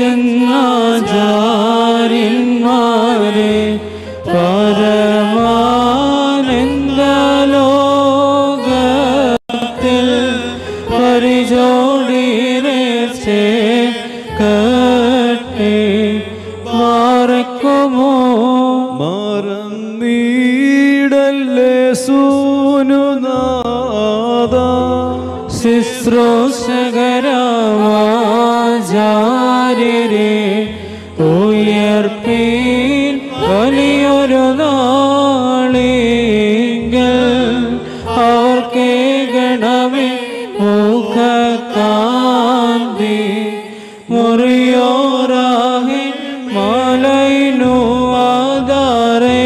ചെന്നാചാര്യന്മാരെ പരമാനന്ദലോകത്തിൽ പരിചോടിരെ ചേക്കട്ടെ മാറക്കുമോ മറന്നീടല്ലേ സൂനുനാഥ ശുശ്രൂഷകരാചാര്യരെ ഉയർപ്പീൻ വലിയൊരു നാളികൾ അവർക്കേ ഗണമേ മുഖകാന്തി മുറിയോറാഹിൻ മലൈനു ആധാരേ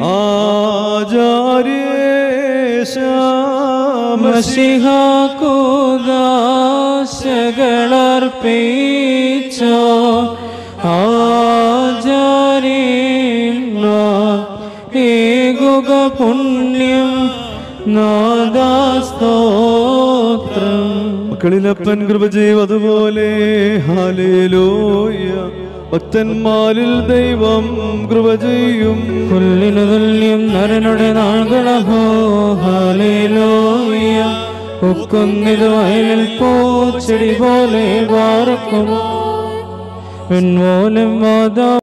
മഷിഹാക്കുദാശകളർപ്പിച്ചോ ആചാര്യേകുക പുണ്യം നാദാസ്തോത്രം മക്കളിലപ്പൻ കൃപ ചെയ്വതുപോലെ ഹാലേലൂയ ഭക്തന്മാരിൽ ദൈവം കൃപ ചെയ്യും പുല്ലിനു തുല്യം നരനുടെ നാൾകളഹോ ഹാലേലൂയ ഉക്കുന്നിത് വയലിൽ പൂച്ചെടി പോലെ പാർക്കും പിൻപോലും മാതാ